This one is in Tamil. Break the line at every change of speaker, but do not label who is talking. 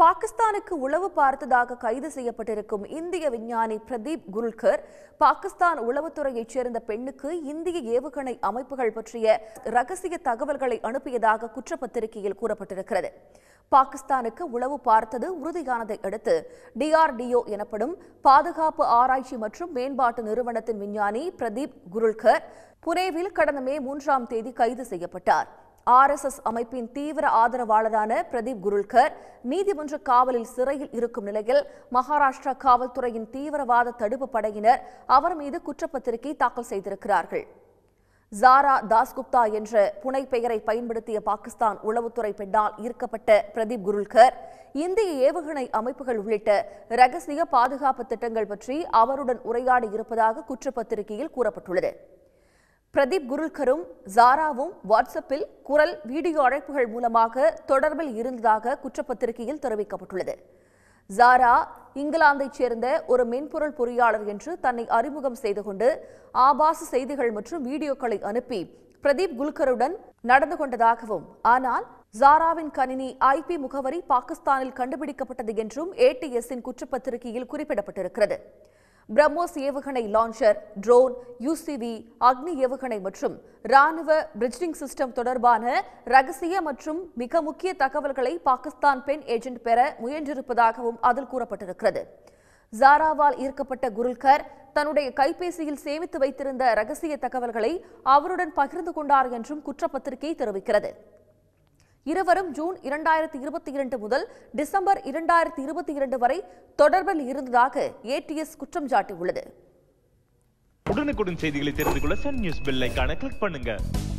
பாகிஸ்தானுக்கு உளவு பார்த்ததாக கைது செய்யப்பட்டிருக்கும் இந்திய விஞ்ஞானி பிரதீப் குருல்கர் பாகிஸ்தான் உளவுத்துறையைச் சேர்ந்த பெண்ணுக்கு இந்திய ஏவுகணை அமைப்புகள் பற்றிய ரகசிய தகவல்களை அனுப்பியதாக குற்றப்பத்திரிகையில் கூறப்பட்டிருக்கிறது பாகிஸ்தானுக்கு உளவு பார்த்தது உறுதியானதை அடுத்து டிஆர்டிஓ எனப்படும் பாதுகாப்பு ஆராய்ச்சி மற்றும் மேம்பாட்டு நிறுவனத்தின் விஞ்ஞானி பிரதீப் குருல்கர் புனேவில் கடந்த மே மூன்றாம் தேதி கைது செய்யப்பட்டார் ஆர்எஸ்எஸ் அமைப்பின் தீவிர ஆதரவாளரான பிரதீப் குருல்கர் நீதிமன்ற காவலில் சிறையில் இருக்கும் நிலையில் மகாராஷ்டிரா காவல்துறையின் தீவிரவாத தடுப்பு படையினர் அவர் மீது குற்றப்பத்திரிகை தாக்கல் செய்திருக்கிறார்கள் ஜாரா தாஸ்குப்தா என்ற புனை பெயரை பயன்படுத்திய பாகிஸ்தான் உளவுத்துறை பெண்ணால் ஈர்க்கப்பட்ட பிரதீப் குருல்கர் இந்திய ஏவுகணை அமைப்புகள் உள்ளிட்ட ரகசிய பாதுகாப்பு திட்டங்கள் பற்றி அவருடன் உரையாடி இருப்பதாக குற்றப்பத்திரிகையில் கூறப்பட்டுள்ளது பிரதீப் குருல்கரும் ஜாராவும் வாட்ஸ்அப்பில் குரல் வீடியோ அழைப்புகள் மூலமாக தொடர்பில் இருந்ததாக குற்றப்பத்திரிகையில் தெரிவிக்கப்பட்டுள்ளது ஜாரா இங்கிலாந்தைச் சேர்ந்த ஒரு மென்பொருள் பொறியாளர் என்று தன்னை அறிமுகம் செய்து கொண்டு ஆபாச செய்திகள் மற்றும் வீடியோக்களை அனுப்பி பிரதீப் குல்கருடன் நடந்து கொண்டதாகவும் ஆனால் ஜாராவின் கணினி ஐபி முகவரி பாகிஸ்தானில் கண்டுபிடிக்கப்பட்டது என்றும் ஏடிஎஸ்ஸின் குற்றப்பத்திரிகையில் குறிப்பிடப்பட்டிருக்கிறது பிரம்மோஸ் ஏவுகணை லான்ச்சர் ட்ரோன் யூசிவி அக்னி ஏவுகணை மற்றும் ராணுவ பிரிட்ஜிங் சிஸ்டம் தொடர்பான ரகசிய மற்றும் மிக முக்கிய தகவல்களை பாகிஸ்தான் பெண் ஏஜென்ட் பெற முயன்றிருப்பதாகவும் அதில் கூறப்பட்டிருக்கிறது ஜாராவால் ஈர்க்கப்பட்ட குருல்கர் தன்னுடைய கைபேசியில் சேமித்து வைத்திருந்த ரகசிய தகவல்களை அவருடன் பகிர்ந்து கொண்டார் என்றும் குற்றப்பத்திரிகை தெரிவிக்கிறது இருவரும் ஜூன் இரண்டாயிரத்தி இருபத்தி இரண்டு முதல் டிசம்பர் இரண்டாயிரத்தி இருபத்தி இரண்டு வரை தொடர்பில் இருந்ததாக ஏடிஎஸ் குற்றம் சாட்டியுள்ளது
உடனுக்குடன் செய்திகளை தெரிந்து கொள்ள சன் நியூஸ் பெல் ஐகானை கிளிக் பண்ணுங்க